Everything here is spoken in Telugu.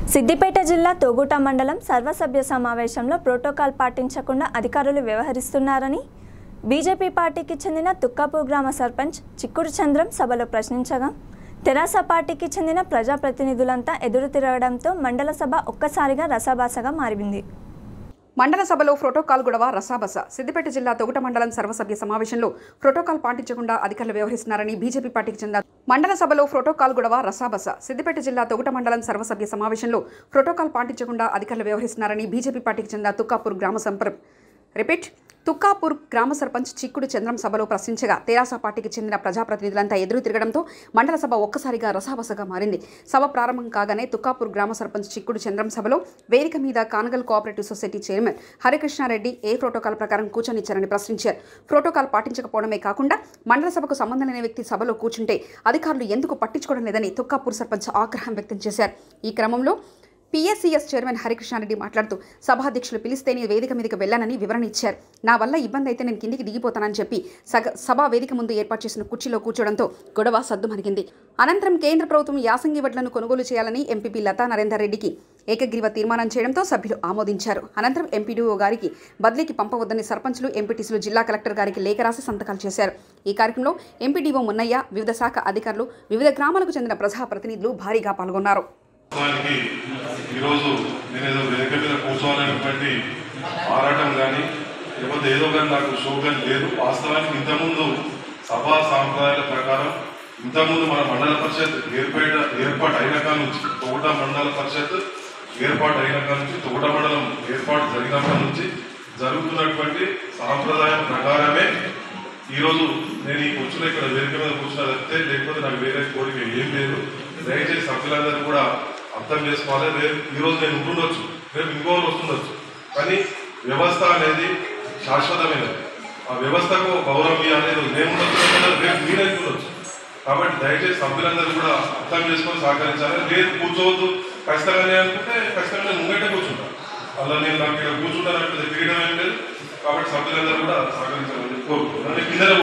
సిద్దిపేట జిల్లా తోగుట మండలం సర్వసభ్య సమావేశంలో ప్రోటోకాల్ పాటించకుండా అధికారులు వ్యవహరిస్తున్నారని బీజేపీ పార్టీకి చెందిన తుక్కాపూర్ గ్రామ సర్పంచ్ చిక్కుడు చంద్రం సభలో ప్రశ్నించగా తెరాస పార్టీకి చెందిన ప్రజాప్రతినిధులంతా ఎదురు తిరగడంతో మండల సభ ఒక్కసారిగా రసాభాసగా మారింది మండల సభలో ప్రోటోకాల్ గొడవ రసాబస సిద్దిపేట జిల్లా తొగుట మండలం సర్వసభ్య సమావేశంలో ప్రోటోకాల్ పాటించకుండా అధికారులు వ్యవహరిస్తున్నారని బీజేపీ పార్టీకి చెందిన మండల సభలో ప్రోటోకాల్ గొడవ రసాబస సిద్దిపేట జిల్లా తొగుట మండలం సర్వసభ్య సమావేశంలో ప్రోటోకాల్ పాటించకుండా అధికారులు వ్యవహరిస్తున్నారని బీజేపీ పార్టీకి చెందిన తుక్కాపూర్ గ్రామ సంపర్ రిపీట్ తుక్కాపూర్ గ్రామ సర్పంచ్ చిక్కుడు చంద్రం సభలో ప్రశ్నించగా తెరాస పార్టీకి చెందిన ప్రజాప్రతినిధులంతా ఎదురు తిరగడంతో మండల సభ ఒక్కసారిగా రసాబసగా మారింది సభ ప్రారంభం కాగానే తుక్కాపూర్ గ్రామ సర్పంచ్ చిక్కుడు చంద్రం సభలో వేదిక మీద Kanagal cooperative society chairman Harikrishnareddy ఏ ప్రోటోకాల్ ప్రకారం కూర్చొనిచ్చారని ప్రశ్నించారు ప్రోటోకాల్ పాటించకపోవడమే కాకుండా మండల సభకు సంబంధం లేని వ్యక్తి సభలో కూర్చుంటే అధికారులు ఎందుకు పట్టించుకోవడం లేదని తుక్కాపూర్ సర్పంచ్ ఆగ్రహం వ్యక్తం చేశారు ఈ క్రమంలో పిఎస్సిఎస్ చైర్మన్ హరికృష్ణారెడ్డి మాట్లాడుతూ సభాధ్యక్షులు పిలిస్తేనే వేదిక మీదకి వెళ్లానని వివరణ ఇచ్చారు నా వల్ల ఇబ్బంది అయితే నేను కిందికి దిగిపోతానని చెప్పి సగ సభా వేదిక ముందు ఏర్పాటు చేసిన కుర్చీలో కూర్చోవడంతో గొడవ సద్దుమణిగింది అనంతరం కేంద్ర ప్రభుత్వం యాసంగి వడ్లను కొనుగోలు చేయాలని ఎంపీపీ లతా నరేందర్ రెడ్డికి ఏకగ్రీవ తీర్మానం చేయడంతో సభ్యులు ఆమోదించారు అనంతరం ఎంపీడీఓ గారికి బదిలీకి పంపవద్దని సర్పంచులు ఎంపీటీసీలు జిల్లా కలెక్టర్ గారికి లేఖ రాసి సంతకాలు చేశారు ఈ కార్యక్రమంలో ఎంపీడీఓ మున్నయ్య వివిధ శాఖ అధికారులు వివిధ గ్రామాలకు చెందిన ప్రజాప్రతినిధులు భారీగా పాల్గొన్నారు వారికి ఈరోజు నేను ఏదో వేదిక మీద కూర్చోవాలనేటువంటి ఆరాటం కానీ లేకపోతే ఏదో కానీ నాకు షో కానీ లేదు వాస్తవానికి ఇంతకుముందు సభా సాంప్రదాయాల ప్రకారం ఇంతకుముందు మన మండల పరిషత్ ఏర్పేట ఏర్పాటు అయిన కాడ నుంచి తోట మండల పరిషత్ ఏర్పాటు అయిన కాడ నుంచి తోట మండలం ఏర్పాటు జరిగినప్పటి నుంచి జరుగుతున్నటువంటి సాంప్రదాయం ప్రకారమే ఈరోజు నేను ఈ కూర్చున్న ఇక్కడ వేదిక మీద కూర్చున్న తప్పితే లేకపోతే నాకు వేరే కోరిక ఏం లేదు దయచేసి సభ్యులందరూ కూడా అర్థం చేసుకోవాలి రేపు ఈరోజు నేను ఉంటుండొచ్చు రేపు ఇంకోరు వస్తుండొచ్చు కానీ వ్యవస్థ అనేది శాశ్వతమైనది ఆ వ్యవస్థకు గౌరవం అనేది నేను ఉండొచ్చు రేపు మీరే ఉండొచ్చు కాబట్టి దయచేసి సభ్యులందరూ కూడా అర్థం చేసుకొని సహకరించాలి లేదు కూర్చోవద్దు ఖచ్చితంగానే అనుకుంటే ఖచ్చితంగా నేను ముంగటే కూర్చుంటాను అలా నేను నాకు ఇక్కడ కూర్చుంటానంటే తిరగడం ఏం లేదు కాబట్టి సభ్యులందరూ కూడా సహకరించాలని కోరుకుంటున్నాను కింద